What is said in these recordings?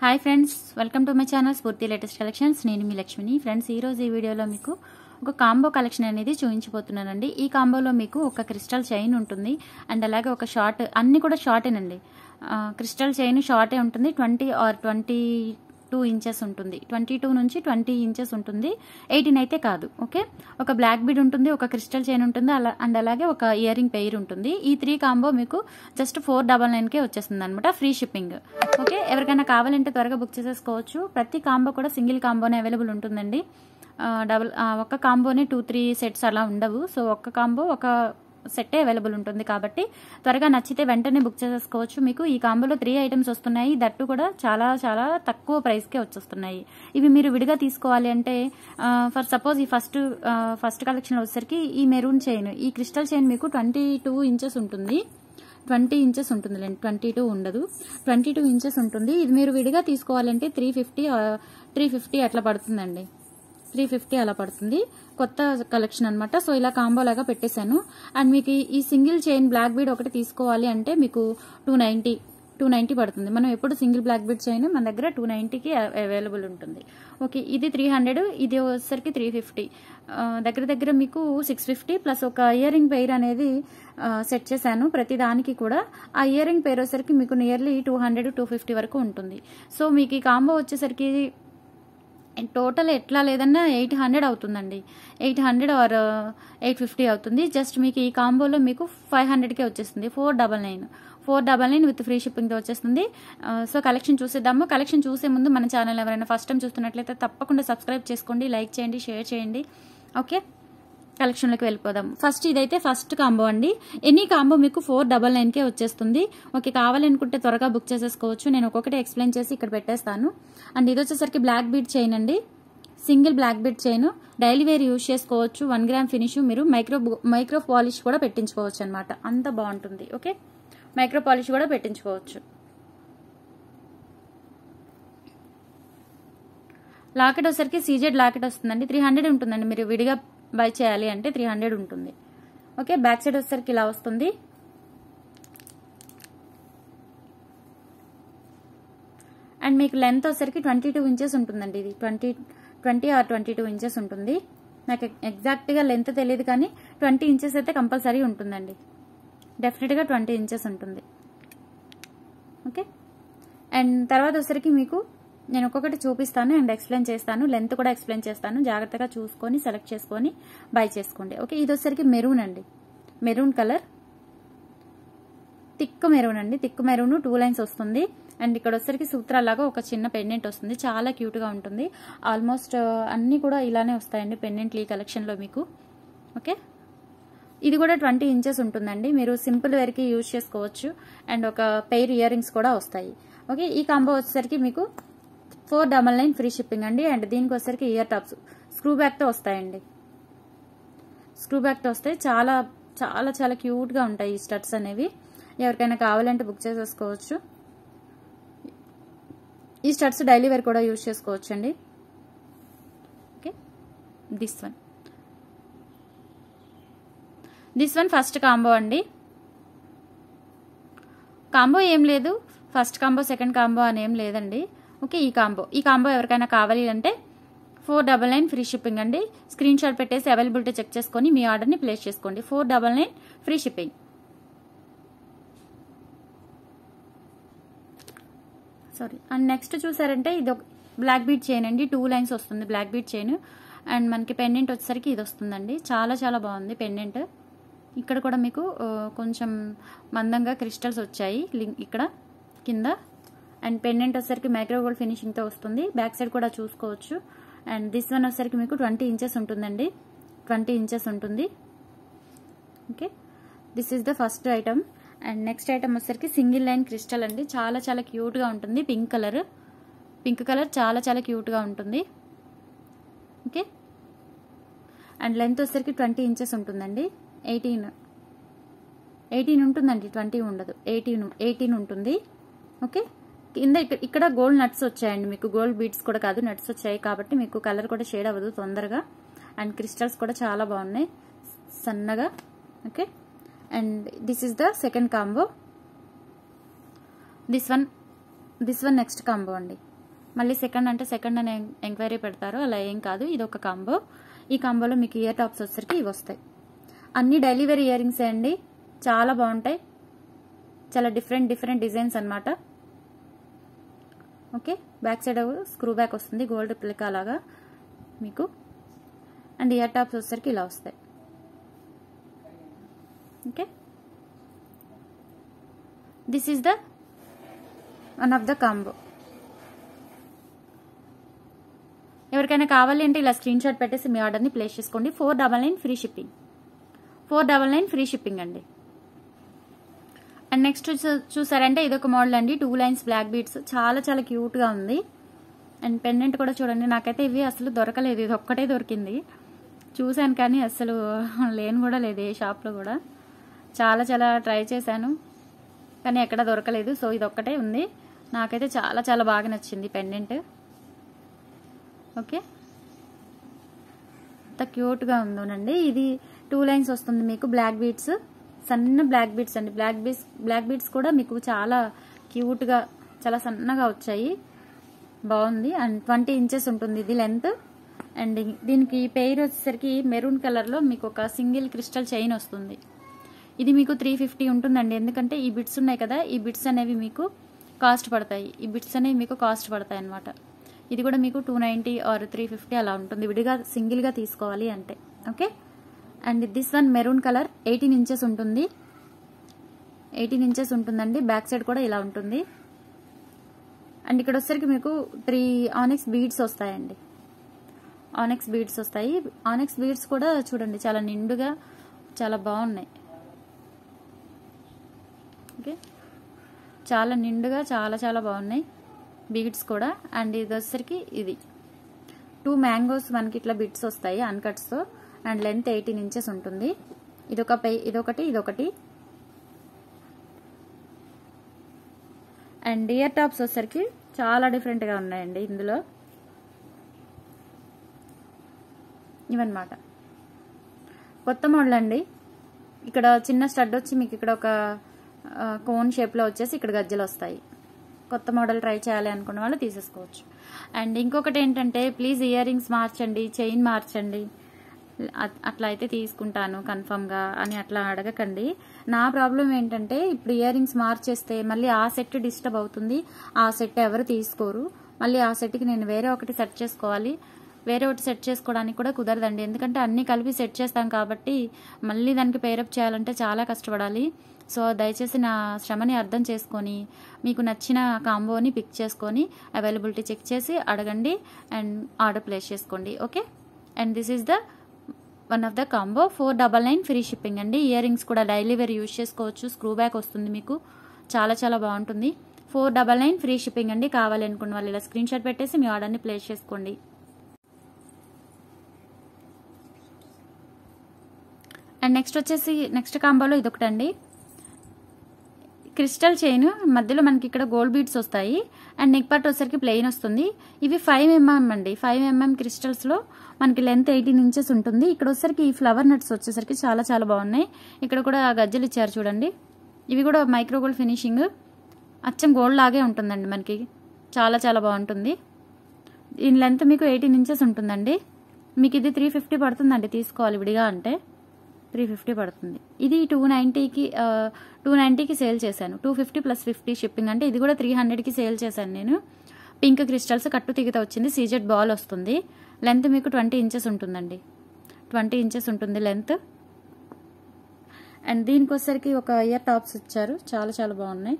hi friends welcome to my channel Spoorthi latest collections నేను మీ లక్ష్మిని ఫ్రెండ్స్ ఈ రోజు ఈ వీడియోలో మీకు ఒక కాంబో కలెక్షన్ అనేది చూపించబోతున్నానండి ఈ కాంబోలో మీకు ఒక క్రిస్టల్ చైన్ ఉంటుంది అండ్ అలాగే ఒక షార్ట్ అన్ని కూడా షార్టేనండి ఆ, క్రిస్టల్ చైన్ షార్టే ఉంటుంది twenty or twenty two inches ఉంటుంది ట్వంటీ టూ నుంచి ట్వంటీ ఇంచెస్ ఉంటుంది ఎయిటీన్ అయితే కాదు ఓకే ఒక బ్లాక్ బీడ్ ఉంటుంది ఒక క్రిస్టల్ చైన్ ఉంటుంది అలా అండ్ అలాగే ఒక ఇయర్ రింగ్ పెయిర్ ఉంటుంది ఈ త్రీ కాంబో మీకు జస్ట్ ఫోర్ డబల్ నైన్కే వచ్చేస్తుంది అనమాట ఫ్రీ షిప్పింగ్ ఓకే ఎవరికైనా కావాలంటే త్వరగా బుక్ చేసేసుకోవచ్చు ప్రతి కాంబో కూడా సింగిల్ కాంబోనే అవైలబుల్ ఉంటుందండి ఆ, డబల్ ఆ, ఒక్క కాంబోనే టూ త్రీ సెట్స్ అలా ఉండవు సో ఒక్క కాంబో ఒక సెట్టే అవైలబుల్ ఉంటుంది కాబట్టి త్వరగా నచ్చితే వెంటనే బుక్ చేసేసుకోవచ్చు మీకు ఈ కాంబోలో త్రీ ఐటమ్స్ వస్తున్నాయి దట్టు కూడా చాలా చాలా తక్కువ ప్రైస్కే వచ్చేస్తున్నాయి ఇవి మీరు విడిగా తీసుకోవాలి అంటే ఫర్ సపోజ్ ఈ ఫస్ట్ ఫస్ట్ కలెక్షన్ వచ్చేసరికి ఈ మెరూన్ చైన్ ఈ క్రిస్టల్ చైన్ మీకు ట్వంటీ టూ ఇంచెస్ ఉంటుంది ట్వంటీ ఇంచెస్ ఉంటుంది ట్వంటీ టూ ఉండదు ట్వంటీ టూ ఇంచెస్ ఉంటుంది ఇది మీరు విడిగా తీసుకోవాలంటే త్రీ ఫిఫ్టీ త్రీ ఫిఫ్టీ అట్లా పడుతుందండి త్రీ ఫిఫ్టీ అలా పడుతుంది కొత్త కలెక్షన్ అనమాట సో ఇలా కాంబో లాగా పెట్టేశాను అండ్ మీకు ఈ- ఈ సింగిల్ చైన్ బ్లాక్ బీడ్ ఒకటి తీసుకోవాలి అంటే మీకు టూ నైంటీ టూ నైంటీ పడుతుంది మనం ఎప్పుడు సింగిల్ బ్లాక్ బీడ్ చైన్ మన దగ్గర టూ నైంటీకి అవైలబుల్ ఉంటుంది ఓకే ఇది త్రీ హండ్రెడ్ ఇది వచ్చేసరికి త్రీ ఫిఫ్టీ దగ్గర దగ్గర మీకు సిక్స్ ఫిఫ్టీ ప్లస్ ఒక ఇయర్ రింగ్ పెయిర్ అనేది సెట్ చేశాను ప్రతి దానికి కూడా ఆ ఇయర్ రింగ్ పెయిర్ వచ్చేసరికి మీకు nearly two hundred two fifty వరకు ఉంటుంది సో మీకు ఈ కాంబో వచ్చేసరికి టోటల్ ఎట్లా లేదన్నా ఎయిట్ హండ్రెడ్ అవుతుందండి eight hundred or eight fifty అవుతుంది జస్ట్ మీకు ఈ కాంబోలో మీకు ఫైవ్ హండ్రెడ్కే వచ్చేస్తుంది four double nine four double nine with free షిప్పింగ్తో వచ్చేస్తుంది ఆ, సో కలెక్షన్ చూసేద్దాము కలెక్షన్ చూసే ముందు మన ఛానల్ ఎవరైనా ఫస్ట్ టైం చూస్తున్నట్లయితే తప్పకుండా సబ్స్క్రైబ్ చేసుకోండి లైక్ చేయండి షేర్ చేయండి ఓకే కలెక్షన్లోకి వెళ్ళిపోదాం ఫస్ట్ ఇదైతే ఫస్ట్ కాంబో అండి ఎనీ కాంబో మీకు ఫోర్ డబల్ నైన్కే వచ్చేస్తుంది ఓకే కావాలనుకుంటే త్వరగా బుక్ చేసేసుకోవచ్చు నేను ఒక్కొక్కటి ఎక్స్ప్లెయిన్ చేసి ఇక్కడ పెట్టేస్తాను అండ్ ఇది వచ్చేసరికి బ్లాక్ బీడ్ చైన్ అండి single black bead chain daily wear use చేసుకోవచ్చు వన్ గ్రామ్ ఫినిష్ మీరు మైక్రో మైక్రో పాలిష్ కూడా పెట్టించుకోవచ్చు అనమాట అంత బాగుంటుంది ఓకే మైక్రో పాలిష్ కూడా పెట్టించుకోవచ్చు లాకెట్ వచ్చేసరికి సీజెడ్ లాకెట్ వస్తుందండి త్రీ హండ్రెడ్ ఉంటుందండి మీరు విడిగా బై చేయాలి అంటే త్రీ హండ్రెడ్ ఉంటుంది ఓకే బ్యాక్ సైడ్ వచ్చేసరికి ఇలా వస్తుంది అండ్ మీకు లెంత్ వచ్చేసరికి ట్వంటీ టూ ఇంచెస్ ఉంటుందండి ఇది twenty twenty or twenty two inches ఉంటుంది నాకు ఎగ్జాక్ట్గా లెంత్ తెలియదు కానీ ట్వంటీ ఇంచెస్ అయితే కంపల్సరీ ఉంటుందండి డెఫినెట్గా ట్వంటీ ఇంచెస్ ఉంటుంది ఓకే అండ్ తర్వాత వచ్చరికి మీకు నేను ఒక్కొక్కటి చూపిస్తాను అండ్ ఎక్స్ప్లెయిన్ చేస్తాను లెంత్ కూడా ఎక్స్ప్లెయిన్ చేస్తాను జాగ్రత్తగా చూసుకొని సెలెక్ట్ చేసుకొని బై చేసుకోండి ఓకే ఇది వచ్చరికి మెరూన్ అండి మెరూన్ కలర్ థిక్ మెరూన్ అండి థిక్ మెరూన్ టూ లైన్స్ వస్తుంది అండ్ ఇక్కడ వచ్చరికి సూత్రాలాగా ఒక చిన్న పెండెంట్ వస్తుంది చాలా క్యూట్ గా ఉంటుంది ఆల్మోస్ట్ అన్ని కూడా ఇలానే వస్తాయండి పెండెంట్లు ఈ కలెక్షన్ లో మీకు ఓకే ఇది కూడా ట్వంటీ ఇంచెస్ ఉంటుందండి మీరు సింపుల్ వేర్కి యూజ్ చేసుకోవచ్చు అండ్ ఒక పెయిర్ ఇయర్ రింగ్స్ కూడా వస్తాయి ఓకే ఈ కాంబో వచ్చేసరికి మీకు four double nine free shipping అండి అండ్ దీనికి వచ్చేసరికి ఇయర్ టాప్స్ స్క్రూ బ్యాక్తో వస్తాయండి స్క్రూ బ్యాక్తో వస్తాయి చాలా చాలా చాలా క్యూట్గా ఉంటాయి ఈ స్టడ్స్ అనేవి ఎవరికైనా కావాలంటే బుక్ చేసేసుకోవచ్చు ఈ స్టడ్స్ డైలీ వేర్ కూడా యూజ్ చేసుకోవచ్చు అండి okay this one this one first combo అండి కాంబో ఏం లేదు ఫస్ట్ కాంబో సెకండ్ కాంబో అని ఏం లేదండి ఓకే ఈ కాంబో ఈ కాంబో ఎవరికైనా కావాలి అంటే four double nine free shipping అండి స్క్రీన్ షాట్ పెట్టేసి అవైలబిలిటీ చెక్ చేసుకొని మీ ఆర్డర్ని ప్లేస్ చేసుకోండి four double nine free shipping sorry and next చూసారంటే ఇది ఒక బ్లాక్ బీట్ చైన్ అండి టూ లైన్స్ వస్తుంది బ్లాక్ బీట్ చైన్ అండ్ మనకి పెండెంట్ వచ్చేసరికి ఇది వస్తుందండి చాలా చాలా బాగుంది పెండెంట్ ఇక్కడ కూడా మీకు ఆ, కొంచెం మందంగా క్రిస్టల్స్ వచ్చాయి లింక్ ఇక్కడ కింద అండ్ పెండెంట్ వచ్చేసరికి మైక్రో గోల్డ్ ఫినిషింగ్తో వస్తుంది బ్యాక్ సైడ్ కూడా చూసుకోవచ్చు అండ్ దిస్ వన్ వచ్చేసరికి మీకు ట్వంటీ ఇంచెస్ ఉంటుందండి ట్వంటీ ఇంచెస్ ఉంటుంది okay this is the first item and next item వచ్చేసరికి సింగిల్ లైన్ క్రిస్టల్ అండి చాలా చాలా క్యూట్గా ఉంటుంది పింక్ కలర్ పింక్ కలర్ చాలా చాలా క్యూట్గా ఉంటుంది ఓకే అండ్ లెంత్ వచ్చేసరికి ట్వంటీ ఇంచెస్ ఉంటుందండి ఎయిటీన్ ఎయిటీన్ ఉంటుందండి ట్వంటీ ఉండదు ఎయిటీన్ ఎయిటీన్ ఉంటుంది ఓకే కింద ఇక్కడ ఇక్కడ గోల్డ్ నట్స్ వచ్చాయండి మీకు గోల్డ్ బీడ్స్ కూడా కాదు నట్స్ వచ్చాయి కాబట్టి మీకు కలర్ కూడా షేడ్ అవ్వదు తొందరగా అండ్ క్రిస్టల్స్ కూడా చాలా బాగున్నాయి సన్నగా okay and this is the second combo this one this one next combo అండి మళ్ళీ సెకండ్ అంటే సెకండ్ అని ఎంక్వైరీ పెడతారు అలా ఏం కాదు ఇది ఒక కాంబో ఈ కాంబోలో మీకు ఇయర్ టాప్స్ వచ్చేసరికి ఇవి వస్తాయి అన్ని డైలీ వేర్ ఇయర్ రింగ్స్ అండి చాలా బాగుంటాయి చాలా డిఫరెంట్ డిఫరెంట్ డిజైన్స్ అనమాట okay back side screw back వస్తుంది గోల్డ్ ప్లికా లాగా మీకు అండ్ ఇయర్ టాప్స్ వచ్చేసరికి ఇలా వస్తాయి okay this is the one of the combo ఎవరికైనా కావాలి అంటే ఇలా స్క్రీన్ షాట్ పెట్టేసి మీ ఆర్డర్ని ప్లేస్ చేసుకోండి four double nine free shipping four double nine free shipping అండి అండ్ నెక్స్ట్ చూసారంటే ఇదొక మోడల్ అండి టూ లైన్స్ బ్లాక్ బీడ్స్ చాలా చాలా క్యూట్గా ఉంది అండ్ పెండెంట్ కూడా చూడండి నాకైతే ఇవి అసలు దొరకలేదు ఇది ఒక్కటే దొరికింది చూశాను కానీ అసలు లేని కూడా లేదు ఏ షాప్లో కూడా చాలా చాలా ట్రై చేశాను కానీ ఎక్కడ దొరకలేదు సో ఇది ఒక్కటే ఉంది నాకైతే చాలా చాలా బాగా నచ్చింది పెండెంట్ ఓకే ఎంత క్యూట్గా ఉందోనండి ఇది టూ లైన్స్ వస్తుంది మీకు బ్లాక్ బీడ్స్ సన్న బ్లాక్ బీడ్స్ అండి బ్లాక్ బీడ్స్ బ్లాక్ బీడ్స్ కూడా మీకు చాలా క్యూట్గా చాలా సన్నగా వచ్చాయి బాగుంది అండ్ ట్వంటీ ఇంచెస్ ఉంటుంది ఇది లెంత్ అండ్ దీనికి పెయిర్ వచ్చేసరికి మెరూన్ కలర్లో మీకు ఒక సింగిల్ క్రిస్టల్ చైన్ వస్తుంది ఇది మీకు త్రీ ఫిఫ్టీ ఉంటుందండి ఎందుకంటే ఈ బిట్స్ ఉన్నాయి కదా ఈ బిట్స్ అనేవి మీకు కాస్ట్ పడతాయి ఈ బిట్స్ అనేవి మీకు కాస్ట్ పడతాయి అనమాట ఇది కూడా మీకు two ninety or three fifty అలా ఉంటుంది విడిగా సింగిల్గా తీసుకోవాలి అంటే okay and this one maroon colour eighteen inches ఉంటుంది ఎయిటీన్ ఇంచెస్ ఉంటుందండి బ్యాక్ సైడ్ కూడా ఇలా ఉంటుంది అండ్ ఇక్కడ వచ్చేసరికి మీకు త్రీ ఆనెక్స్ బీడ్స్ వస్తాయండి ఆనెక్స్ బీడ్స్ వస్తాయి ఆనెక్స్ బీడ్స్ కూడా చూడండి చాలా నిండుగా చాలా బాగున్నాయి ఓకే చాలా నిండుగా చాలా చాలా బాగున్నాయి బీడ్స్ కూడా అండ్ ఇది వచ్చేసరికి ఇది టూ మ్యాంగోస్ మనకి ఇట్లా బిట్స్ వస్తాయి అన్కట్స్తో అండ్ లెంత్ ఎయిటీన్ ఇంచెస్ ఉంటుంది ఇదొక పై ఇదొకటి ఇదొకటి అండ్ ఇయర్ టాప్స్ వచ్చేసరికి చాలా డిఫరెంట్గా ఉన్నాయండి ఇందులో ఇవన్నమాట కొత్త మోడల్ అండి ఇక్కడ చిన్న స్టడ్ వచ్చి మీకు ఇక్కడ ఒక కోన్ షేప్లో వచ్చేసి ఇక్కడ గజ్జలు వస్తాయి కొత్త మోడల్ ట్రై చేయాలి అనుకున్న వాళ్ళు తీసేసుకోవచ్చు అండ్ ఇంకొకటి ఏంటంటే ప్లీజ్ ఇయర్ రింగ్స్ మార్చండి చైన్ మార్చండి అట్లా అయితే తీసుకుంటాను కన్ఫర్మ్గా అని అట్లా అడగకండి నా ప్రాబ్లం ఏంటంటే ఇప్పుడు ఇయర్ రింగ్స్ మార్చేస్తే మళ్ళీ ఆ సెట్ డిస్టర్బ్ అవుతుంది ఆ సెట్ ఎవరు తీసుకోరు మళ్ళీ ఆ సెట్కి నేను వేరే ఒకటి సెట్ చేసుకోవాలి వేరే ఒకటి సెట్ చేసుకోవడానికి కూడా కుదరదండి ఎందుకంటే అన్నీ కలిపి సెట్ చేస్తాం కాబట్టి మళ్ళీ దానికి పేరప్ చేయాలంటే చాలా కష్టపడాలి సో దయచేసి నా శ్రమని అర్థం చేసుకొని మీకు నచ్చిన కాంబోని పిక్ చేసుకొని అవైలబిలిటీ చెక్ చేసి అడగండి అండ్ ఆర్డర్ ప్లేస్ చేసుకోండి okay and this is the one of the combo four double nine free shipping అండి ఇయర్ రింగ్స్ కూడా డైలీ వేర్ యూజ్ చేసుకోవచ్చు స్క్రూ బ్యాక్ వస్తుంది మీకు చాలా చాలా బాగుంటుంది four double nine free shipping అండి కావాలి అనుకున్న వాళ్ళు ఇలా స్క్రీన్ షాట్ పెట్టేసి మీ ఆర్డర్ని ప్లేస్ చేసుకోండి అండ్ నెక్స్ట్ వచ్చేసి నెక్స్ట్ కాంబోలో ఇదొకటండి క్రిస్టల్ చైన్ మధ్యలో మనకి ఇక్కడ గోల్డ్ బీడ్స్ వస్తాయి అండ్ నెక్ పార్ట్ వచ్చేసరికి ప్లెయిన్ వస్తుంది ఇవి ఫైవ్ ఎంఎం అండి ఫైవ్ ఎంఎం క్రిస్టల్స్లో మనకి లెంత్ ఎయిటీన్ ఇంచెస్ ఉంటుంది ఇక్కడ వచ్చేసరికి ఈ ఫ్లవర్ నట్స్ వచ్చేసరికి చాలా చాలా బాగున్నాయి ఇక్కడ కూడా గజ్జలు ఇచ్చారు చూడండి ఇవి కూడా మైక్రో గోల్డ్ ఫినిషింగ్ అచ్చం గోల్డ్ లాగే ఉంటుందండి మనకి చాలా చాలా బాగుంటుంది దీని లెంత్ మీకు ఎయిటీన్ ఇంచెస్ ఉంటుందండి మీకు ఇది త్రీ ఫిఫ్టీ పడుతుందండి తీసుకోవాలి విడిగా అంటే త్రీ ఫిఫ్టీ పడుతుంది ఇది టూ నైంటీకి టూ నైంటీకి సేల్ చేశాను two fifty plus fifty shipping అంటే ఇది కూడా త్రీ హండ్రెడ్కి సేల్ చేశాను నేను పింక్ క్రిస్టల్స్ కట్టు తిగిత వచ్చింది సీజెడ్ బాల్ వస్తుంది లెంత్ మీకు ట్వంటీ ఇంచెస్ ఉంటుందండి ట్వంటీ ఇంచెస్ ఉంటుంది లెంత్ అండ్ దీనికి వచ్చేసరికి ఒక ఇయర్ టాప్స్ ఇచ్చారు చాలా చాలా బాగున్నాయి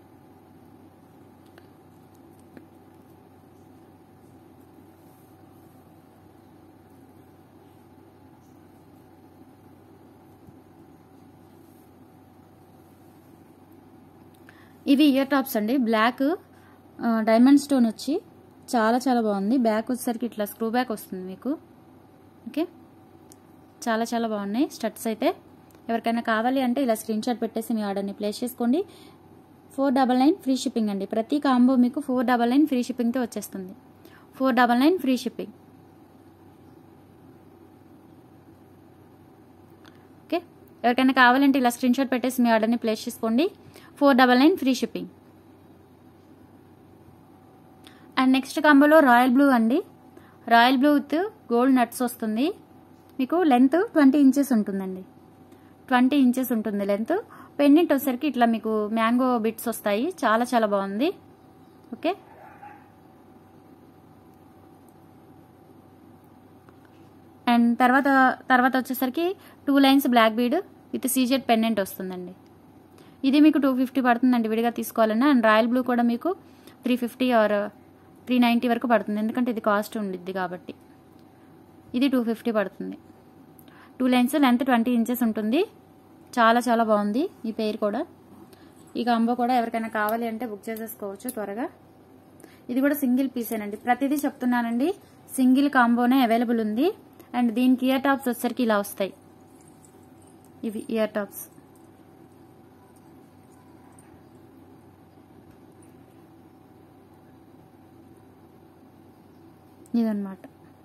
ఇవి ఇయర్ టాప్స్ అండి బ్లాక్ డైమండ్ స్టోన్ వచ్చి చాలా చాలా బాగుంది బ్యాక్ వచ్చేసరికి ఇట్లా స్క్రూ బ్యాక్ వస్తుంది మీకు ఓకే చాలా చాలా బాగున్నాయి స్టడ్స్ అయితే ఎవరికైనా కావాలి అంటే ఇలా స్క్రీన్ షాట్ పెట్టేసి మీ ఆర్డర్ని ప్లేస్ చేసుకోండి four double nine free shipping అండి ప్రతి కాంబో మీకు ఫోర్ డబల్ నైన్ ఫ్రీ షిప్పింగ్తో వచ్చేస్తుంది four double nine free shipping okay ఎవరికైనా కావాలంటే ఇలా స్క్రీన్ షాట్ పెట్టేసి మీ ఆర్డర్ని ప్లేస్ చేసుకోండి four double nine free shipping and next కాంబోలో రాయల్ బ్లూ అండి royal blue with gold nuts వస్తుంది మీకు లెంత్ ట్వంటీ ఇంచెస్ ఉంటుందండి ట్వంటీ ఇంచెస్ ఉంటుంది లెంత్ పెండెంట్ వచ్చేసరికి ఇట్లా మీకు మ్యాంగో బిట్స్ వస్తాయి చాలా చాలా బాగుంది ఓకే అండ్ తర్వాత తర్వాత వచ్చేసరికి two lines black bead with CZ pendant వస్తుందండి ఇది మీకు టూ ఫిఫ్టీ పడుతుందండి విడిగా తీసుకోవాలన్నా అండ్ రాయల్ బ్లూ కూడా మీకు three fifty or three ninety వరకు పడుతుంది ఎందుకంటే ఇది కాస్ట్ ఉండిద్ది కాబట్టి ఇది టూ ఫిఫ్టీ పడుతుంది two lines length twenty inches ఉంటుంది చాలా చాలా బాగుంది ఈ పేరు కూడా ఈ కాంబో కూడా ఎవరికైనా కావాలి అంటే బుక్ చేసేసుకోవచ్చు త్వరగా ఇది కూడా సింగిల్ పీసేనండి ప్రతిదీ చెప్తున్నానండి సింగిల్ కాంబోనే అవైలబుల్ ఉంది అండ్ దీనికి ఇయర్ టాప్స్ వచ్చేసరికి ఇలా వస్తాయి ఇవి ఇయర్ టాప్స్ ఇదన్నమాట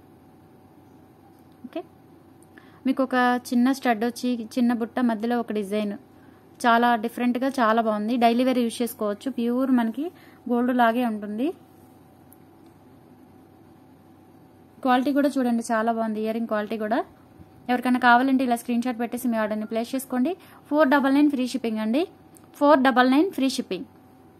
ఓకే మీకు ఒక చిన్న స్టడ్ వచ్చి చిన్న బుట్ట మధ్యలో ఒక డిజైన్ చాలా డిఫరెంట్గా చాలా బాగుంది డైలీ వేర్ యూజ్ చేసుకోవచ్చు ప్యూర్ మనకి గోల్డ్ లాగే ఉంటుంది క్వాలిటీ కూడా చూడండి చాలా బాగుంది ఇయర్ రింగ్ క్వాలిటీ కూడా ఎవరికైనా కావాలంటే ఇలా స్క్రీన్ షాట్ పెట్టేసి మీ ఆర్డర్ని ప్లేస్ చేసుకోండి four double nine free shipping అండి four double nine free shipping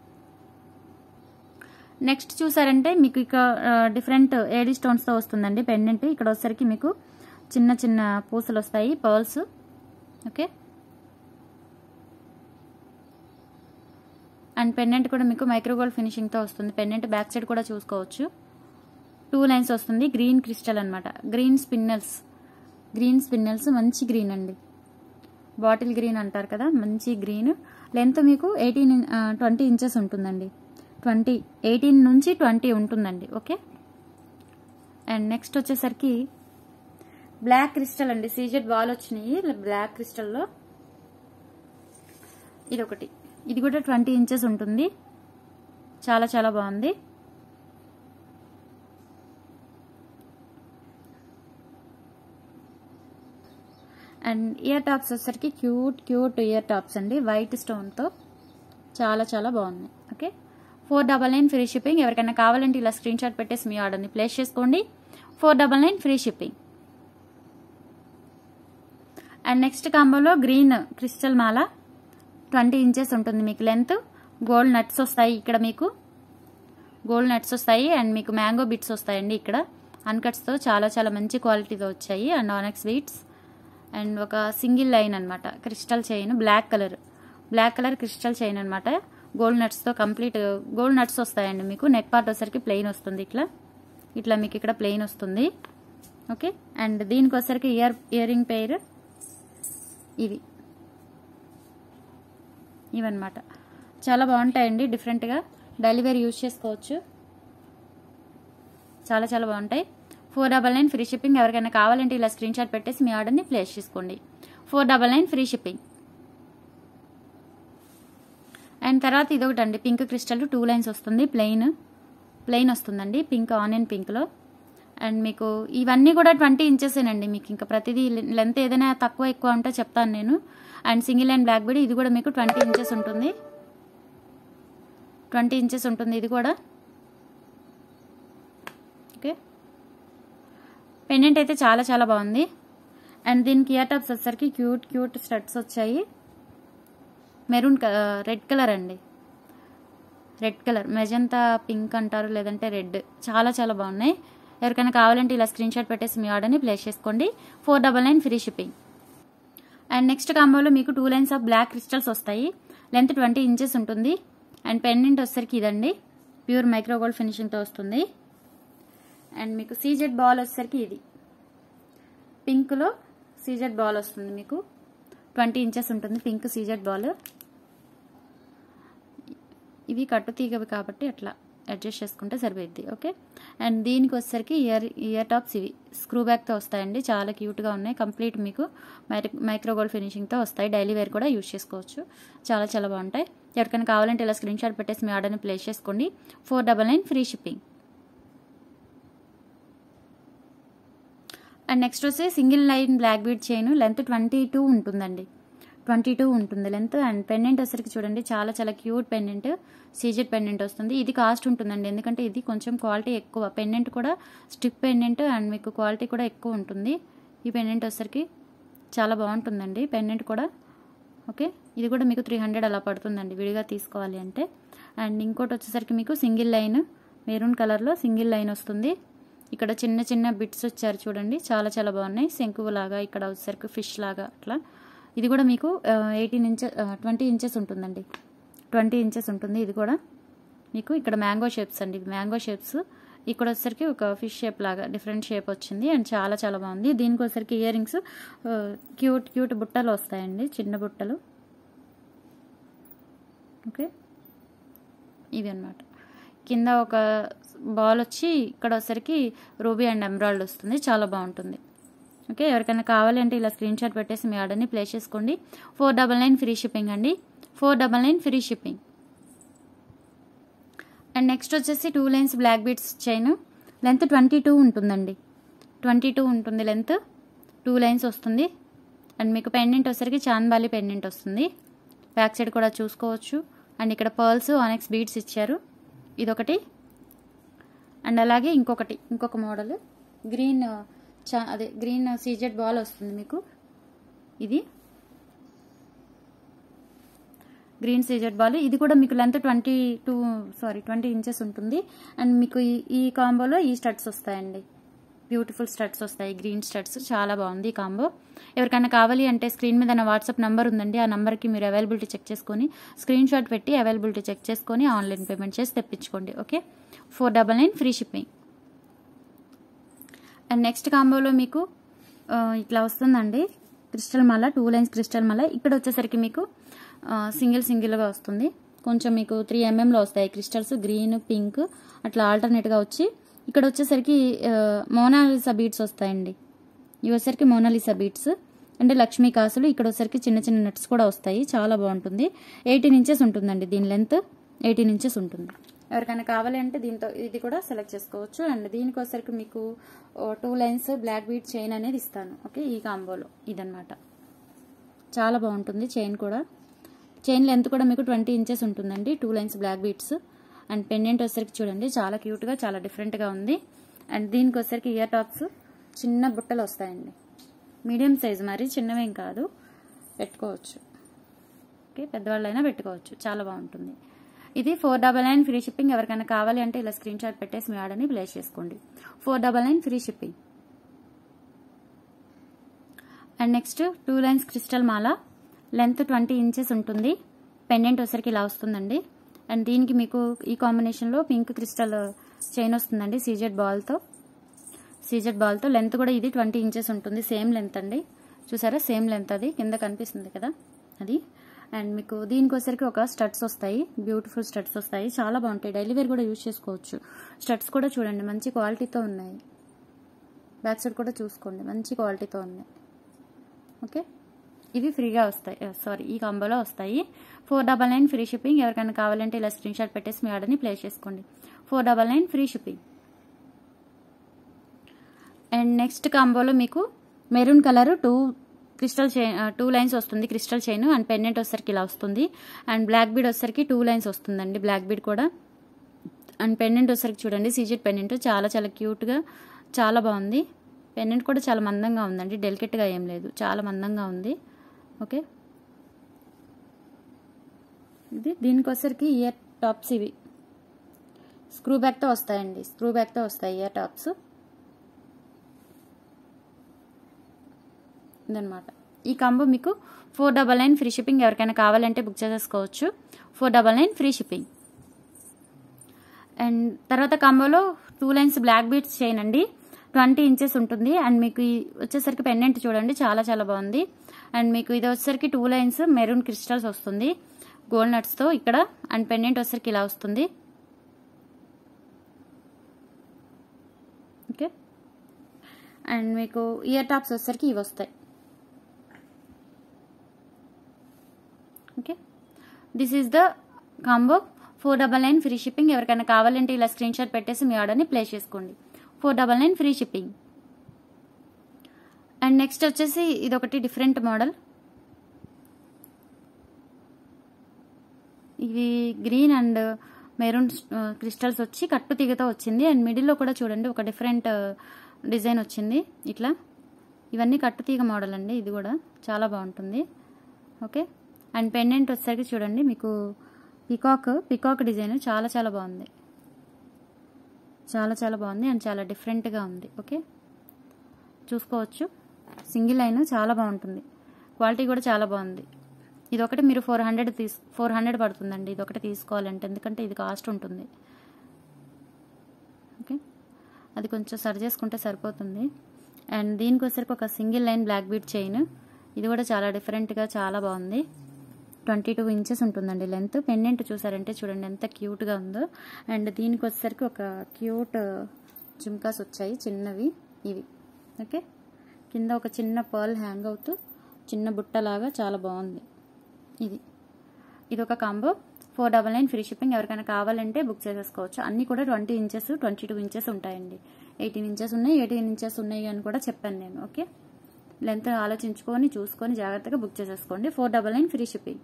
next చూసారంటే మీకు ఇక డిఫరెంట్ ఏడీ స్టోన్స్తో వస్తుందండి పెండెంట్ ఇక్కడ వచ్చేసరికి మీకు చిన్న చిన్న పూసలు వస్తాయి పర్ల్స్ ఓకే అండ్ పెండెంట్ కూడా మీకు మైక్రోగోల్డ్ ఫినిషింగ్తో వస్తుంది పెండెంట్ బ్యాక్ సైడ్ కూడా చూసుకోవచ్చు టూ లైన్స్ వస్తుంది గ్రీన్ క్రిస్టల్ అనమాట గ్రీన్ స్పిన్నల్స్ గ్రీన్ స్పిన్నల్స్ మంచి గ్రీన్ అండి బాటిల్ గ్రీన్ అంటారు కదా మంచి గ్రీన్ లెంత్ మీకు ఎయిటీన్ ట్వంటీ ఇంచెస్ ఉంటుందండి ట్వంటీ ఎయిటీన్ నుంచి ట్వంటీ ఉంటుందండి ఓకే అండ్ నెక్స్ట్ వచ్చేసరికి బ్లాక్ క్రిస్టల్ అండి సీజెడ్ బాల్ వచ్చినాయి బ్లాక్ క్రిస్టల్లో ఇది ఒకటి ఇది కూడా ట్వంటీ ఇంచెస్ ఉంటుంది చాలా చాలా బాగుంది అండ్ ఇయర్ టాప్స్ వచ్చేసరికి క్యూట్ క్యూట్ ఇయర్ టాప్స్ అండి వైట్ స్టోన్తో చాలా చాలా బాగున్నాయి okay four double nine free shipping ఎవరికైనా కావాలంటే ఇలా స్క్రీన్ షాట్ పెట్టేసి మీ ఆర్డర్ని ప్లేస్ చేసుకోండి four double nine free shipping and next కాంబోలో గ్రీన్ క్రిస్టల్ మాల ట్వంటీ ఇంచెస్ ఉంటుంది మీకు లెంత్ గోల్డ్ నట్స్ వస్తాయి ఇక్కడ మీకు గోల్డ్ నట్స్ వస్తాయి అండ్ మీకు మ్యాంగో బిట్స్ వస్తాయండి ఇక్కడ అన్కట్స్తో చాలా చాలా మంచి క్వాలిటీతో వచ్చాయి అండ్ ఆనెక్స్ బీట్స్ అండ్ ఒక సింగిల్ లైన్ అనమాట crystal chain black colour black colour crystal chain అనమాట గోల్డ్ నట్స్తో కంప్లీట్ గోల్డ్ నట్స్ వస్తాయండి మీకు నెక్ పార్ట్ వచ్చేసరికి ప్లెయిన్ వస్తుంది ఇట్లా ఇట్లా మీకు ఇక్కడ ప్లెయిన్ వస్తుంది ఓకే అండ్ దీనికి వచ్చేసరికి ఇయర్ ఇయర్ రింగ్ పెయిర్ ఇవి ఇవన్నమాట చాలా బాగుంటాయండి డిఫరెంట్గా డైలీ వేర్ యూజ్ చేసుకోవచ్చు చాలా చాలా బాగుంటాయి four double nine free shipping ఎవరికైనా కావాలంటే ఇలా స్క్రీన్ షాట్ పెట్టేసి మీ ఆర్డర్ని ప్లేస్ చేసుకోండి four double nine free shipping and తర్వాత ఇదొకటి అండి పింక్ క్రిస్టల్ టూ లైన్స్ వస్తుంది ప్లెయిన్ ప్లెయిన్ వస్తుందండి పింక్ ఆనియన్ పింక్లో అండ్ మీకు ఇవన్నీ కూడా ట్వంటీ ఇంచెసేనండి మీకు ఇంకా ప్రతిదీ లెంత్ ఏదైనా తక్కువ ఎక్కువ ఉంటే చెప్తాను నేను and single and black bead ఇది కూడా మీకు ట్వంటీ ఇంచెస్ ఉంటుంది ట్వంటీ ఇంచెస్ ఉంటుంది ఇది కూడా ఓకే పెండెంట్ అయితే చాలా చాలా బాగుంది అండ్ దీనికి ఇయర్ టాప్స్ వచ్చేసరికి క్యూట్ క్యూట్ స్టడ్స్ వచ్చాయి మెరూన్ రెడ్ కలర్ అండి రెడ్ కలర్ మెజంతా పింక్ అంటారు లేదంటే రెడ్ చాలా చాలా బాగున్నాయి ఎవరికైనా కావాలంటే ఇలా స్క్రీన్ షాట్ పెట్టేసి మీ ఆర్డర్ని ప్లేస్ చేసుకోండి four double nine free shipping and next కాంబోలో మీకు two lines of black crystals వస్తాయి లెంత్ ట్వంటీ ఇంచెస్ ఉంటుంది అండ్ పెండెంట్ వచ్చేసరికి ఇదండి ప్యూర్ మైక్రోగోల్డ్ ఫినిషింగ్తో వస్తుంది అండ్ మీకు సీజెడ్ బాల్ వచ్చేసరికి ఇది పింక్లో సీజెడ్ బాల్ వస్తుంది మీకు ట్వంటీ ఇంచెస్ ఉంటుంది పింక్ సీజెడ్ బాల్ ఇవి కట్టు తీగవి కాబట్టి అట్లా అడ్జస్ట్ చేసుకుంటే సరిపోద్ది ఓకే అండ్ దీనికి వచ్చేసరికి ఇయర్ ఇయర్ టాప్స్ ఇవి స్క్రూ బ్యాక్తో వస్తాయండి చాలా క్యూట్గా ఉన్నాయి కంప్లీట్ మీకు మైక్రోగోల్డ్ ఫినిషింగ్తో వస్తాయి డైలీ వేర్ కూడా యూజ్ చేసుకోవచ్చు చాలా చాలా బాగుంటాయి ఎవరికైనా కావాలంటే ఇలా స్క్రీన్ షాట్ పెట్టేసి మీ ఆర్డర్ని ప్లేస్ చేసుకోండి four double nine free shipping and next వచ్చి single line black bead chain length twenty two ఉంటుందండి ట్వంటీ టూ ఉంటుంది లెంత్ అండ్ పెండెంట్ వచ్చేసరికి చూడండి చాలా చాలా క్యూట్ పెండెంట్ సీజెడ్ పెండెంట్ వస్తుంది ఇది కాస్ట్ ఉంటుందండి ఎందుకంటే ఇది కొంచెం క్వాలిటీ ఎక్కువ పెండెంట్ కూడా స్టిక్ పెండెంట్ అండ్ మీకు క్వాలిటీ కూడా ఎక్కువ ఉంటుంది ఈ పెండెంట్ వచ్చేసరికి చాలా బాగుంటుందండి పెండెంట్ కూడా ఓకే ఇది కూడా మీకు త్రీ హండ్రెడ్ అలా పడుతుందండి విడిగా తీసుకోవాలి అంటే అండ్ ఇంకోటి వచ్చేసరికి మీకు సింగిల్ లైన్ మెరూన్ కలర్లో సింగిల్ లైన్ వస్తుంది ఇక్కడ చిన్న చిన్న బిట్స్ వచ్చారు చూడండి చాలా చాలా బాగున్నాయి శంకువు లాగా ఇక్కడ వచ్చేసరికి ఫిష్ లాగా అట్లా ఇది కూడా మీకు ఎయిటీన్ ఇంచెస్ ట్వంటీ ఇంచెస్ ఉంటుందండి ట్వంటీ ఇంచెస్ ఉంటుంది ఇది కూడా మీకు ఇక్కడ మ్యాంగో షేప్స్ అండి మ్యాంగో షేప్స్ ఇక్కడ వచ్చేసరికి ఒక ఫిష్ షేప్ లాగా డిఫరెంట్ షేప్ వచ్చింది అండ్ చాలా చాలా బాగుంది దీనికి వచ్చేసరికి ఇయర్ రింగ్స్ క్యూట్ క్యూట్ బుట్టలు వస్తాయండి చిన్న బుట్టలు ఓకే ఇవి అనమాట కింద ఒక బాల్ వచ్చి ఇక్కడ వచ్చేసరికి రూబీ అండ్ ఎమరాల్డ్ వస్తుంది చాలా బాగుంటుంది ఓకే ఎవరికైనా కావాలి అంటే ఇలా స్క్రీన్ షాట్ పెట్టేసి మీ ఆర్డర్ని ప్లేస్ చేసుకోండి four double nine free shipping అండి four double nine free shipping and next వచ్చేసి two lines black beads chain length twenty two ఉంటుందండి ట్వంటీ టూ ఉంటుంది లెంత్ టూ లైన్స్ వస్తుంది అండ్ మీకు పెండెంట్ వచ్చేసరికి చాంద్బాలి పెండెంట్ వస్తుంది బ్యాక్ సైడ్ కూడా చూసుకోవచ్చు అండ్ ఇక్కడ పర్ల్స్ ఆనెక్స్ బీడ్స్ ఇచ్చారు ఇదొకటి అండ్ అలాగే ఇంకొకటి ఇంకొక మోడల్ గ్రీన్ చా అదే గ్రీన్ సీజెడ్ బాల్ వస్తుంది మీకు ఇది గ్రీన్ సీజెడ్ బాల్ ఇది కూడా మీకు length twenty two sorry twenty inches ఉంటుంది అండ్ మీకు ఈ ఈ కాంబోలో ఈ స్టడ్స్ వస్తాయండి బ్యూటిఫుల్ స్టడ్స్ వస్తాయి గ్రీన్ స్టడ్స్ చాలా బాగుంది ఈ కాంబో ఎవరికైనా కావాలి అంటే స్క్రీన్ మీద నా వాట్సాప్ నెంబర్ ఉందండి ఆ నెంబర్కి మీరు అవైలబిలిటీ చెక్ చేసుకొని స్క్రీన్ షాట్ పెట్టి అవైలబిలిటీ చెక్ చేసుకొని ఆన్లైన్ పేమెంట్ చేసి తెప్పించుకోండి okay four double nine free shipping and next కాంబోలో మీకు ఇట్లా వస్తుందండి క్రిస్టల్ మాల టూ లైన్స్ క్రిస్టల్ మాల ఇక్కడ వచ్చేసరికి మీకు సింగిల్ సింగిల్గా వస్తుంది కొంచెం మీకు త్రీ ఎంఎంలో వస్తాయి క్రిస్టల్స్ గ్రీన్ పింక్ అట్లా ఆల్టర్నేట్గా వచ్చి ఇక్కడ వచ్చేసరికి మోనాలిసా బీట్స్ వస్తాయండి ఇవి వచ్చేసరికి మోనాలిసా బీట్స్ అంటే లక్ష్మీ కాసులు ఇక్కడ వచ్చేసరికి చిన్న చిన్న నట్స్ కూడా వస్తాయి చాలా బాగుంటుంది ఎయిటీన్ ఇంచెస్ ఉంటుందండి దీని లెంత్ ఎయిటీన్ ఇంచెస్ ఉంటుంది ఎవరికైనా కావాలి అంటే దీంతో ఇది కూడా సెలెక్ట్ చేసుకోవచ్చు అండ్ దీనికి వచ్చేసరికి మీకు two lines black bead chain అనేది ఇస్తాను ఓకే ఈ కాంబోలో ఇదనమాట చాలా బాగుంటుంది చైన్ కూడా చైన్ లెంత్ కూడా మీకు ట్వంటీ ఇంచెస్ ఉంటుందండి two lines black beads and pendant వచ్చేసరికి చూడండి చాలా క్యూట్గా చాలా డిఫరెంట్గా ఉంది అండ్ దీనికి వచ్చేసరికి ఇయర్ టాప్స్ చిన్న బుట్టలు వస్తాయండి మీడియం సైజ్ మరి చిన్నవేం కాదు పెట్టుకోవచ్చు ఓకే పెద్దవాళ్ళైనా పెట్టుకోవచ్చు చాలా బాగుంటుంది ఇది four double nine free shipping ఎవరికైనా కావాలి అంటే ఇలా స్క్రీన్ షాట్ పెట్టేసి మీ ఆర్డర్ని ప్లేస్ చేసుకోండి four double nine free shipping and next two lines crystal మాల లెంత్ ట్వంటీ ఇంచెస్ ఉంటుంది పెండెంట్ వచ్చరికి ఇలా వస్తుందండి అండ్ దీనికి మీకు ఈ కాంబినేషన్లో పింక్ క్రిస్టల్ చైన్ వస్తుందండి సీజెడ్ బాల్తో సీజెడ్ బాల్తో లెంత్ కూడా ఇది ట్వంటీ ఇంచెస్ ఉంటుంది సేమ్ లెంత్ అండి చూసారా సేమ్ లెంత్ అది కింద కనిపిస్తుంది కదా అది అండ్ మీకు దీనికి వచ్చరికి ఒక స్టడ్స్ వస్తాయి బ్యూటిఫుల్ స్టడ్స్ వస్తాయి చాలా బాగుంటాయి డైలీ వేర్ కూడా యూజ్ చేసుకోవచ్చు స్టడ్స్ కూడా చూడండి మంచి క్వాలిటీతో ఉన్నాయి బ్యాక్ సైడ్ కూడా చూసుకోండి మంచి క్వాలిటీతో ఉన్నాయి ఓకే ఇవి ఫ్రీగా వస్తాయి సారీ ఈ కాంబోలో వస్తాయి four double nine free shipping ఎవరికైనా కావాలంటే ఇలా స్క్రీన్ షాట్ పెట్టేసి మీ ఆర్డర్ని ప్లేస్ చేసుకోండి four double nine free shipping and next కాంబోలో మీకు maroon colour two crystal chain two lines వస్తుంది క్రిస్టల్ చైన్ అండ్ పెండెంట్ వచ్చేసరికి ఇలా వస్తుంది అండ్ బ్లాక్ బీడ్ వచ్చేసరికి టూ లైన్స్ వస్తుందండి బ్లాక్ బీడ్ కూడా అండ్ పెండెంట్ వచ్చేసరికి చూడండి సీజెడ్ పెండెంట్ చాలా చాలా క్యూట్గా చాలా బాగుంది పెండెంట్ కూడా చాలా మందంగా ఉందండి డెలికెట్గా ఏం లేదు చాలా మందంగా ఉంది ఓకే ఇది దీనికి వచ్చరికి ఇయర్ టాప్స్ ఇవి స్క్రూ బ్యాక్తో వస్తాయండి స్క్రూ బ్యాక్తో వస్తాయి ఇయర్ టాప్స్ ఇదనమాట ఈ కాంబో మీకు four double nine free shipping ఎవరికైనా కావాలంటే బుక్ చేసేసుకోవచ్చు four double nine free shipping and తర్వాత కాంబోలో టూ లైన్స్ బ్లాక్ బీట్స్ చేయనండి ట్వంటీ ఇంచెస్ ఉంటుంది అండ్ మీకు ఈ వచ్చేసరికి పెండెంట్ చూడండి చాలా చాలా బాగుంది అండ్ మీకు ఇది వచ్చేసరికి టూ లైన్స్ మెరూన్ క్రిస్టల్స్ వస్తుంది గోల్డ్ నట్స్తో ఇక్కడ అండ్ పెండెంట్ వచ్చేసరికి ఇలా వస్తుంది ఓకే అండ్ మీకు ఇయర్ టాప్స్ వచ్చేసరికి ఇవి వస్తాయి okay this is the combo four double nine free shipping ఎవరికైనా కావాలంటే ఇలా స్క్రీన్ షాట్ పెట్టేసి మీ ఆర్డర్ని ప్లేస్ చేసుకోండి four double nine free shipping and next వచ్చేసి ఇది ఒకటి డిఫరెంట్ మోడల్ ఇవి గ్రీన్ అండ్ మెరూన్ క్రిస్టల్స్ వచ్చి కట్టు తీగతో వచ్చింది అండ్ మిడిల్లో కూడా చూడండి ఒక డిఫరెంట్ డిజైన్ వచ్చింది ఇట్లా ఇవన్నీ కట్టు తీగ మోడల్ అండి ఇది కూడా చాలా బాగుంటుంది ఓకే అండ్ పెండెంట్ వచ్చేసరికి చూడండి మీకు పికాక్ పికాక్ డిజైన్ చాలా చాలా బాగుంది చాలా చాలా బాగుంది అండ్ చాలా డిఫరెంట్గా ఉంది ఓకే చూసుకోవచ్చు సింగిల్ లైన్ చాలా బాగుంటుంది క్వాలిటీ కూడా చాలా బాగుంది ఇది ఒకటి మీరు ఫోర్ హండ్రెడ్ తీస్ ఫోర్ హండ్రెడ్ పడుతుందండి ఇది ఒకటి తీసుకోవాలంటే ఎందుకంటే ఇది కాస్ట్ ఉంటుంది ఓకే అది కొంచెం సరి చేసుకుంటే సరిపోతుంది అండ్ దీనికి వచ్చరికి ఒక single line black bead chain ఇది కూడా చాలా డిఫరెంట్గా చాలా బాగుంది ట్వంటీ టూ ఇంచెస్ ఉంటుందండి లెంత్ పెండెంట్ చూసారంటే చూడండి ఎంత క్యూట్గా ఉందో అండ్ దీనికి వచ్చేసరికి ఒక క్యూట్ జుమ్కాస్ వచ్చాయి చిన్నవి ఇవి ఓకే కింద ఒక చిన్న పర్ల్ హ్యాంగ్ అవుతూ చిన్న బుట్టలాగా చాలా బాగుంది ఇది ఇది ఒక combo four double nine free shipping ఎవరికైనా కావాలంటే బుక్ చేసేసుకోవచ్చు అన్నీ కూడా twenty inches twenty two inches ఉంటాయండి ఎయిటీన్ ఇంచెస్ ఉన్నాయి ఎయిటీన్ ఇంచెస్ ఉన్నాయి అని కూడా చెప్పాను నేను ఓకే లెంత్ ఆలోచించుకొని చూసుకొని జాగ్రత్తగా బుక్ చేసేసుకోండి four double nine free shipping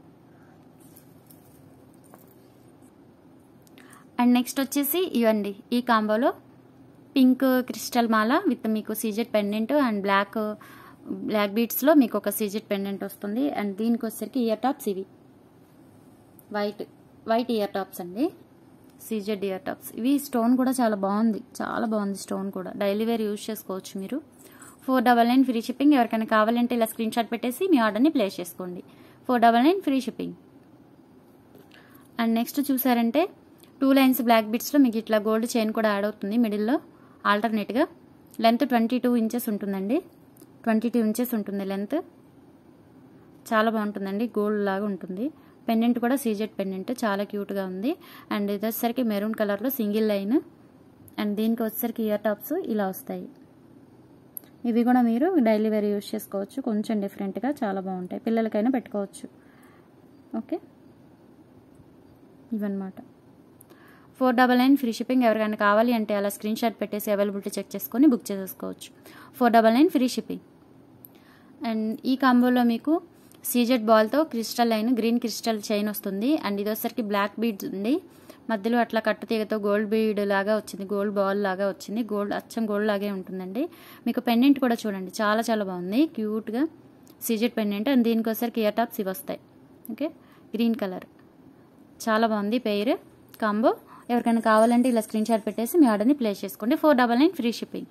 and next వచ్చేసి ఇవండి ఈ కాంబోలో పింక్ క్రిస్టల్ మాల విత్ మీకు CZ pendant and black black బీట్స్లో మీకు ఒక సీజెట్ పెండెంట్ వస్తుంది అండ్ దీనికి వచ్చేసరికి ఇయర్ టాప్స్ ఇవి వైట్ వైట్ ఇయర్ టాప్స్ అండి సీజెడ్ ఇయర్ టాప్స్ ఇవి స్టోన్ కూడా చాలా బాగుంది చాలా బాగుంది స్టోన్ కూడా డైలీ వేర్ యూజ్ చేసుకోవచ్చు మీరు four double nine free shipping ఎవరికైనా కావాలంటే ఇలా స్క్రీన్ షాట్ పెట్టేసి మీ ఆర్డర్ని ప్లేస్ చేసుకోండి four double nine free shipping and next చూసారంటే టూ లైన్స్ బ్లాక్ బిట్స్లో మీకు ఇట్లా గోల్డ్ చైన్ కూడా యాడ్ అవుతుంది మిడిల్లో ఆల్టర్నేట్గా లెంత్ ట్వంటీ టూ ఇంచెస్ ఉంటుందండి ట్వంటీ టూ ఇంచెస్ ఉంటుంది లెంత్ చాలా బాగుంటుందండి గోల్డ్ లాగా ఉంటుంది పెండెంట్ కూడా సీజెడ్ పెండెంట్ చాలా క్యూట్గా ఉంది అండ్ ఇది వచ్చేసరికి మెరూన్ కలర్లో సింగిల్ లైన్ అండ్ దీనికి వచ్చేసరికి ఇయర్ టాప్స్ ఇలా వస్తాయి ఇవి కూడా మీరు డైలీ వేర్ యూజ్ చేసుకోవచ్చు కొంచెం డిఫరెంట్గా చాలా బాగుంటాయి పిల్లలకైనా పెట్టుకోవచ్చు ఓకే ఇవన్నమాట four double nine free shipping ఎవరికైనా కావాలి అంటే అలా స్క్రీన్ షాట్ పెట్టేసి అవైలబిలిటీ చెక్ చేసుకొని బుక్ చేసేసుకోవచ్చు four double nine free shipping and ఈ కాంబోలో మీకు సీజెడ్ బాల్తో crystal line green crystal chain వస్తుంది అండ్ ఇది వచ్చరికి బ్లాక్ బీడ్స్ ఉంది మధ్యలో అట్లా కట్టు తీగతో గోల్డ్ బీడ్ లాగా వచ్చింది గోల్డ్ బాల్ లాగా వచ్చింది గోల్డ్ అచ్చం గోల్డ్ లాగే ఉంటుందండి మీకు పెండెంట్ కూడా చూడండి చాలా చాలా బాగుంది క్యూట్గా సీజెడ్ పెండెంట్ అండ్ దీనికి వచ్చరికి ఇయర్ టాప్స్ ఇవి వస్తాయి ఓకే గ్రీన్ కలర్ చాలా బాగుంది పేర్ కాంబో ఎవరికైనా కావాలంటే ఇలా స్క్రీన్ షాట్ పెట్టేసి మీ ఆర్డర్ని ప్లేస్ చేసుకోండి four double nine free shipping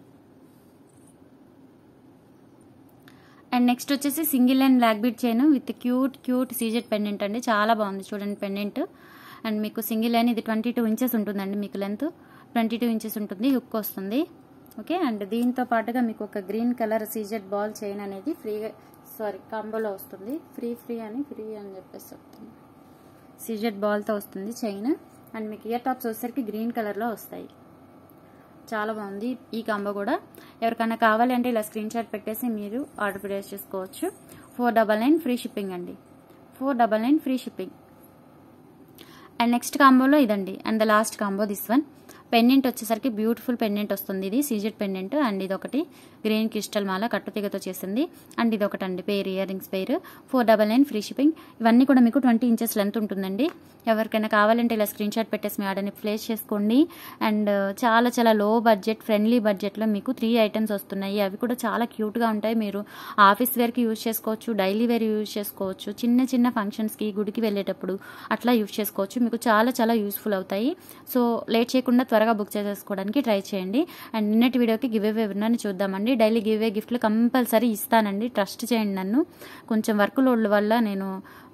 and next వచ్చేసి single and black bead chain with cute cute CZ pendant అండి చాలా బాగుంది చూడండి పెండెంట్ అండ్ మీకు సింగిల్ లైన్ ఇది ట్వంటీ టూ ఇంచెస్ ఉంటుందండి మీకు లెంత్ ట్వంటీ టూ ఇంచెస్ ఉంటుంది హుక్ వస్తుంది ఓకే అండ్ దీంతో పాటుగా మీకు ఒక green colour CZ ball chain అనేది ఫ్రీగా సారీ కాంబోలో వస్తుంది ఫ్రీ ఫ్రీ అని ఫ్రీ అని చెప్పేసి చెప్తుంది సీజెడ్ బాల్తో వస్తుంది చైన్ అండ్ మీకు ఇయర్ టాప్స్ వచ్చేసరికి గ్రీన్ కలర్లో వస్తాయి చాలా బాగుంది ఈ కాంబో కూడా ఎవరికైనా కావాలి అంటే ఇలా స్క్రీన్ షాట్ పెట్టేసి మీరు ఆర్డర్ ప్లేస్ చేసుకోవచ్చు four double nine free shipping అండి four double nine free shipping and next కాంబోలో ఇదండి and the last combo this one pendant వచ్చేసరికి బ్యూటిఫుల్ పెండెంట్ వస్తుంది ఇది సీజెడ్ పెండెంట్ అండ్ ఇది ఒకటి గ్రీన్ క్రిస్టల్ మాల కట్టుతీగతో చేసింది అండ్ ఇది ఒకటి అండి పేరు ఇయర్ రింగ్స్ పేరు four double nine free shipping ఇవన్నీ కూడా మీకు ట్వంటీ ఇంచెస్ లెంత్ ఉంటుందండి ఎవరికైనా కావాలంటే ఇలా స్క్రీన్ షాట్ పెట్టేసి మీ ఆర్డర్ని ప్లేస్ చేసుకోండి అండ్ చాలా చాలా లో బడ్జెట్ ఫ్రెండ్లీ బడ్జెట్లో మీకు త్రీ ఐటమ్స్ వస్తున్నాయి అవి కూడా చాలా క్యూట్గా ఉంటాయి మీరు ఆఫీస్ వేర్కి యూజ్ చేసుకోవచ్చు డైలీ వేర్ యూజ్ చేసుకోవచ్చు చిన్న చిన్న ఫంక్షన్స్కి గుడికి వెళ్ళేటప్పుడు అట్లా యూజ్ చేసుకోవచ్చు మీకు చాలా చాలా యూస్ఫుల్ అవుతాయి సో లేట్ చేయకుండా త్వరగా బుక్ చేసేసుకోవడానికి ట్రై చేయండి అండ్ నిన్నటి వీడియోకి గివ్ అవే విన్నాను చూద్దామండి డైలీ గివ్ అవే గిఫ్ట్లు కంపల్సరీ ఇస్తానండి ట్రస్ట్ చేయండి నన్ను కొంచెం వర్క్ లోడ్ల వల్ల నేను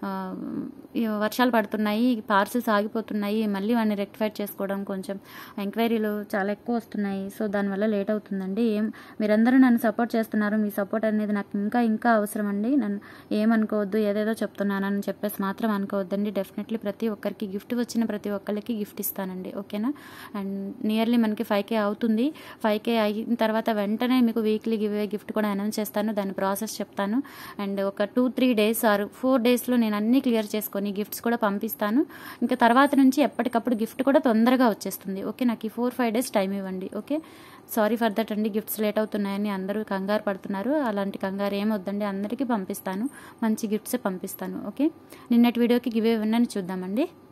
ఈ వర్షాలు పడుతున్నాయి పార్సిల్స్ ఆగిపోతున్నాయి మళ్ళీ వాడిని రెక్టిఫై చేసుకోవడం కొంచెం ఎంక్వైరీలు చాలా ఎక్కువ వస్తున్నాయి సో దానివల్ల లేట్ అవుతుందండి ఏం మీరందరూ నన్ను సపోర్ట్ చేస్తున్నారు మీ సపోర్ట్ అనేది నాకు ఇంకా ఇంకా అవసరం అండి నన్ను ఏమనుకోవద్దు ఏదేదో చెప్తున్నానని చెప్పేసి మాత్రం అనుకోవద్దండి డెఫినెట్లీ ప్రతి ఒక్కరికి గిఫ్ట్ వచ్చిన ప్రతి ఒక్కరికి గిఫ్ట్ ఇస్తానండి ఓకేనా అండ్ నియర్లీ మనకి ఫైవ్ కే అవుతుంది ఫైవ్ కే అయిన తర్వాత వెంటనే మీకు వీక్లీ గివ్ గిఫ్ట్ కూడా అనౌన్స్ చేస్తాను దాని ప్రాసెస్ చెప్తాను అండ్ ఒక two three days or four డేస్లో నేను అన్నీ క్లియర్ చేసుకొని గిఫ్ట్స్ కూడా పంపిస్తాను ఇంకా తర్వాత నుంచి ఎప్పటికప్పుడు గిఫ్ట్ కూడా తొందరగా వచ్చేస్తుంది ఓకే నాకు ఈ ఫోర్ ఫైవ్ డేస్ టైం ఇవ్వండి ఓకే సారీ ఫర్ దట్ అండి గిఫ్ట్స్ లేట్ అవుతున్నాయని అందరూ కంగారు పడుతున్నారు అలాంటి కంగారు ఏమొద్దండి అందరికీ పంపిస్తాను మంచి గిఫ్ట్సే పంపిస్తాను ఓకే నిన్నటి వీడియోకి గివే విన్నాను చూద్దామండి